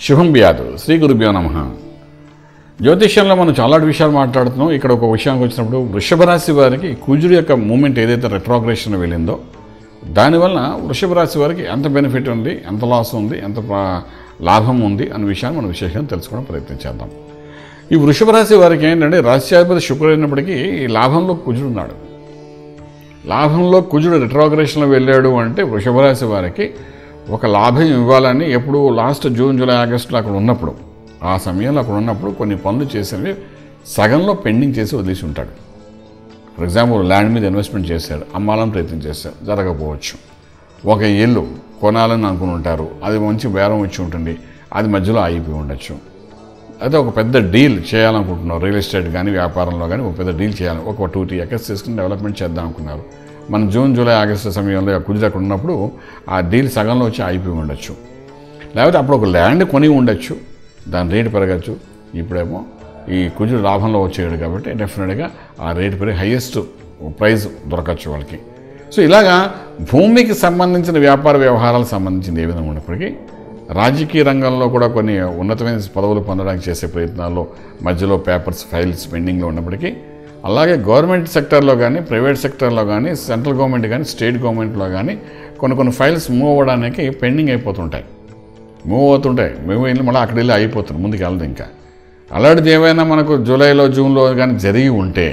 శుభం వ్యాధు శ్రీ గురుభ్యో నమ జ్యోతిష్యంలో మనం చాలా విషయాలు మాట్లాడుతున్నాం ఇక్కడ ఒక విషయానికి వచ్చినప్పుడు వృషభ రాశి వారికి కుజుడు యొక్క మూమెంట్ ఏదైతే రెట్రోగ్రేషన్ వెళ్ళిందో దానివల్ల వృషభ రాశి వారికి ఎంత బెనిఫిట్ ఉంది ఎంత లాస్ ఉంది ఎంత ప్రా- లాభం ఉంది అనే విషయాన్ని మనం విశేషంగా తెలుసుకోవడం ప్రయత్నం చేద్దాం ఈ వృషభ రాశి వారికి ఏంటంటే రాశ్యాధిపతి శుక్రుడు అయినప్పటికీ ఈ లాభంలో కుజుడు ఉన్నాడు లాభంలో కుజుడు రిట్రోగ్రేషన్లో వెళ్ళాడు అంటే వృషభ రాశి వారికి ఒక లాభం ఇవ్వాలని ఎప్పుడు లాస్ట్ జూన్ జూలై ఆగస్టులో అక్కడ ఉన్నప్పుడు ఆ సమయంలో అక్కడ ఉన్నప్పుడు కొన్ని పనులు చేసినవి సగంలో పెండింగ్ చేసి వదిలేసి ఉంటాడు ఫర్ ఎగ్జాంపుల్ ల్యాండ్ మీద ఇన్వెస్ట్మెంట్ చేశాడు అమ్మాలని ప్రయత్నం చేశాడు జరగకపోవచ్చు ఒక ఇల్లు కొనాలని అనుకుని ఉంటారు అది మంచి బేరం వచ్చి ఉంటుంది అది మధ్యలో ఆగిపోయి ఉండొచ్చు అదే ఒక పెద్ద డీల్ చేయాలనుకుంటున్నారు రియల్ ఎస్టేట్ కానీ వ్యాపారంలో కానీ ఒక పెద్ద డీల్ చేయాలి ఒక టూ త్రీ ఎకర్స్ తీసుకుని డెవలప్మెంట్ చేద్దాం అనుకున్నారు మనం జూన్ జూలై ఆగస్టు సమయంలో ఆ కుదిరి అక్కడ ఉన్నప్పుడు ఆ డీల్ సగంలో వచ్చి ఆగిపోయి ఉండొచ్చు లేకపోతే అప్పుడు ఒక ల్యాండ్ కొని ఉండొచ్చు దాని రేటు పెరగచ్చు ఇప్పుడేమో ఈ కుజుడు లాభంలో వచ్చేయడు కాబట్టి డెఫినెట్గా ఆ రేటు పెరిగి హయ్యెస్ట్ ప్రైజ్ దొరకచ్చు వాళ్ళకి సో ఇలాగా భూమికి సంబంధించిన వ్యాపార వ్యవహారాలకు సంబంధించింది ఏ విధంగా ఉన్నప్పటికీ రాజకీయ రంగంలో కూడా కొన్ని ఉన్నతమైన పదవులు పొందడానికి చేసే ప్రయత్నాల్లో మధ్యలో పేపర్స్ ఫైల్స్ పెండింగ్లో ఉన్నప్పటికీ అలాగే గవర్నమెంట్ సెక్టర్లో కానీ ప్రైవేట్ సెక్టర్లో కానీ సెంట్రల్ గవర్నమెంట్ కానీ స్టేట్ గవర్నమెంట్లో కానీ కొన్ని కొన్ని ఫైల్స్ మూవ్ అవ్వడానికి పెండింగ్ అయిపోతుంటాయి మూవ్ అవుతుంటాయి మూవ్ వెళ్ళి మళ్ళీ అక్కడ వెళ్ళి అయిపోతుంది ముందుకు వెళ్ళదు ఇంకా అలాంటిది ఏమైనా మనకు జూలైలో జూన్లో కానీ జరిగి ఉంటే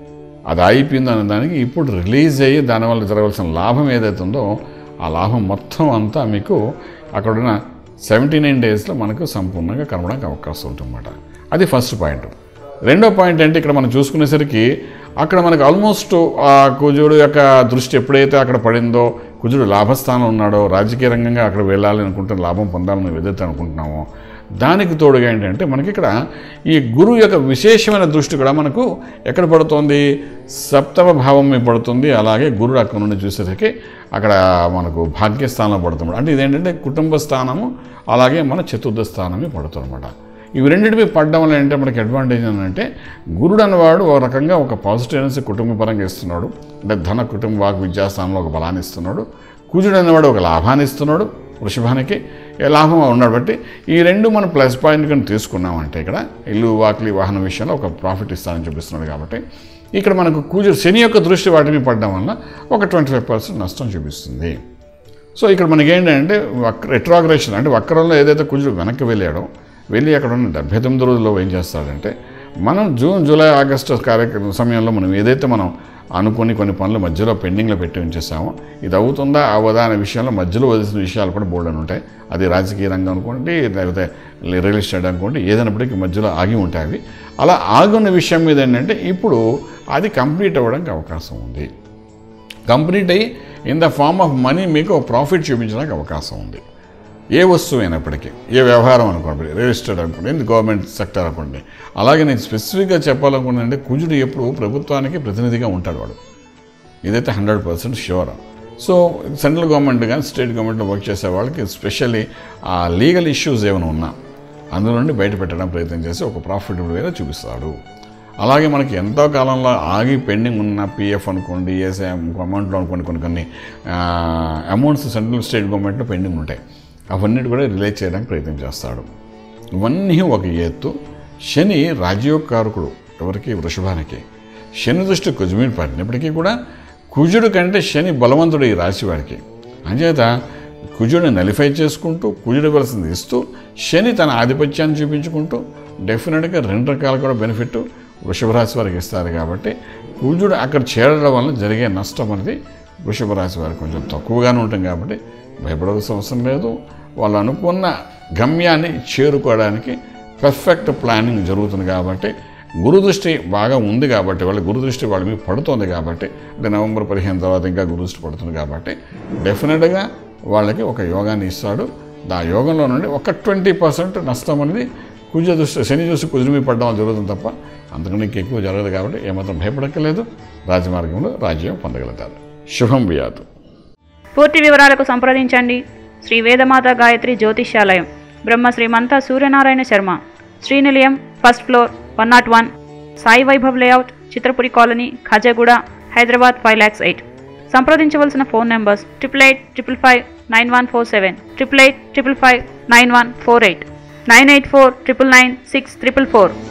అది అయిపోయింది అనే దానికి ఇప్పుడు రిలీజ్ అయ్యి దానివల్ల జరగవలసిన లాభం ఏదైతే ఉందో ఆ లాభం మొత్తం అంతా మీకు అక్కడున్న సెవెంటీ నైన్ డేస్లో మనకు సంపూర్ణంగా కనబడడానికి అవకాశం ఉంటుందన్నమాట అది ఫస్ట్ పాయింట్ రెండో పాయింట్ అంటే ఇక్కడ మనం చూసుకునేసరికి అక్కడ మనకు ఆల్మోస్ట్ ఆ కుజుడు యొక్క దృష్టి ఎప్పుడైతే అక్కడ పడిందో కుజుడు లాభస్థానం ఉన్నాడో రాజకీయ రంగంగా అక్కడ వెళ్ళాలి అనుకుంటున్న లాభం పొందాలని ఏదైతే అనుకుంటున్నామో దానికి తోడుగా ఏంటంటే మనకి ఇక్కడ ఈ గురువు యొక్క విశేషమైన దృష్టి కూడా మనకు ఎక్కడ పడుతుంది సప్తమ భావం మీద పడుతుంది అలాగే గురుడు అక్కడ నుండి చూసేసరికి అక్కడ మనకు భాగ్యస్థానంలో పడుతుంది అంటే ఇదేంటంటే కుటుంబ స్థానము అలాగే మన చతుర్థ స్థానమే పడుతుంది అనమాట ఇవి రెండింటిపై పడడం వల్ల ఏంటంటే మనకి అడ్వాంటేజ్ ఏంటంటే గురుడు అన్నవాడు ఒక రకంగా ఒక పాజిటివ్నెస్ కుటుంబ పరంగా ఇస్తున్నాడు అంటే ధన కుటుంబ వాక్ విద్యాస్థానంలో ఒక బలాన్ని ఇస్తున్నాడు కుజుడు అన్నవాడు ఒక లాభాన్ని ఇస్తున్నాడు వృషభానికి ఏ లాభం ఉన్నాడు బట్టి ఈ రెండు మనం ప్లస్ పాయింట్ కానీ తీసుకున్నామంటే ఇక్కడ ఇల్లు వాకిలి వాహనం విషయంలో ఒక ప్రాఫిట్ ఇస్తానని చూపిస్తున్నాడు కాబట్టి ఇక్కడ మనకు కుజుడు శని యొక్క దృష్టి వాటి మీద పడడం వల్ల ఒక ట్వంటీ ఫైవ్ పర్సెంట్ నష్టం చూపిస్తుంది సో ఇక్కడ మనకి ఏంటంటే వక్ర రెట్రాగ్రేషన్ అంటే వక్రంలో ఏదైతే కుజుడు వెనక్కి వెళ్ళాడో వెళ్ళి అక్కడ ఉన్న డెబ్బై తొమ్మిది రోజుల్లో ఏం చేస్తాడంటే మనం జూన్ జూలై ఆగస్టు కార్యక్రమం సమయంలో మనం ఏదైతే మనం అనుకుని కొన్ని పనులు మధ్యలో పెండింగ్లో పెట్టి ఉంచేసామో ఇది అవుతుందా అవదా అనే విషయంలో మధ్యలో వదిలిసిన విషయాలు కూడా బోల్డ్ అని ఉంటాయి అది రాజకీయ రంగం అనుకోండి లేకపోతే రియల్ ఎస్టేట్ అనుకోండి ఏదైనప్పటికీ మధ్యలో ఆగి ఉంటాయి అవి అలా ఆగున్న విషయం మీద ఏంటంటే ఇప్పుడు అది కంప్లీట్ అవ్వడానికి అవకాశం ఉంది కంప్లీట్ అయ్యి in the form of money మీకు ప్రాఫిట్ చూపించడానికి అవకాశం ఉంది ఏ వస్తువు అయినప్పటికీ ఏ వ్యవహారం అనుకోండి రియల్ ఎస్టేట్ అనుకోండి ఇది గవర్నమెంట్ సెక్టర్ అనుకోండి అలాగే నేను స్పెసిఫిక్గా చెప్పాలనుకున్నానంటే కుజుడు ఎప్పుడు ప్రభుత్వానికి ప్రతినిధిగా ఉంటాడు వాడు ఇదైతే hundred percent sure so central government కానీ స్టేట్ గవర్నమెంట్లో వర్క్ చేసే వాళ్ళకి స్పెషల్లీ ఆ లీగల్ ఇష్యూస్ ఏమైనా ఉన్నా అందులో నుండి బయట పెట్టడం ప్రయత్నం చేసి ఒక ప్రాఫిటబుల్ వేలో చూపిస్తాడు అలాగే మనకి ఎంతో కాలంలో ఆగి పెండింగ్ ఉన్న పిఎఫ్ అనుకోండి ఏసే అమౌంట్లో అనుకోండి కొన్ని కొన్ని అమౌంట్స్ సెంట్రల్ స్టేట్ గవర్నమెంట్లో పెండింగ్ ఉంటాయి అవన్నిటి కూడా రిలీజ్ చేయడానికి ప్రయత్నం చేస్తాడు ఇవన్నీ ఒక ఎత్తు శని రాజయోగకారకుడు ఎవరికి వృషభానికి శని దృష్టి కుజుమీని పడినప్పటికీ కూడా కుజుడు కంటే శని బలవంతుడు ఈ రాశి వాడికి అంచేత కుజుడిని నలిఫై చేసుకుంటూ కుజుడు ఇవ్వాల్సింది ఇస్తూ శని తన ఆధిపత్యాన్ని చూపించుకుంటూ డెఫినెట్గా రెండు రకాల కూడా బెనిఫిట్ వృషభ రాశి వారికి ఇస్తారు కాబట్టి కుజుడు అక్కడ చేరడం వల్ల జరిగే నష్టం అనేది వృషభ రాశి వారికి కొంచెం తక్కువగానే ఉంటుంది కాబట్టి భయపడవలసిన అవసరం లేదు వాళ్ళు అనుకున్న గమ్యాన్ని చేరుకోవడానికి పర్ఫెక్ట్ ప్లానింగ్ జరుగుతుంది కాబట్టి గురు దృష్టి బాగా ఉంది కాబట్టి వాళ్ళ గురు దృష్టి వాళ్ళ మీద పడుతుంది కాబట్టి అంటే నవంబర్ పదిహేను తర్వాత ఇంకా గురు దృష్టి పడుతుంది కాబట్టి డెఫినెట్గా వాళ్ళకి ఒక యోగాన్ని ఇస్తాడు ఆ యోగంలో నుండి ఒక ట్వంటీ పర్సెంట్ నష్టం అనేది కుజ దృష్టి శని చూసి కుజుని మీద పడడం జరుగుతుంది తప్ప అంతకన్నా ఇంకా ఎక్కువ జరగదు కాబట్టి ఏమాత్రం భయపడక్కర్లేదు రాజమార్గంలో రాజ్యం పొందగలుగుతారు శుభం వియాతు పూర్తి వివరాలకు సంప్రదించండి Shri Vedamata Gayatri Jyotishyalayam Brahma Srimantha Suryanarayana Sharma Srinilayam first floor one not one Sai Vaibhav layout Chitrapuri colony Khajaguda Hyderabad five lakhs eight సంప్రదించవలసిన phone numbers triple eight triple five nine one four seven triple eight triple five nine one four eight nine eight four triple nine six triple four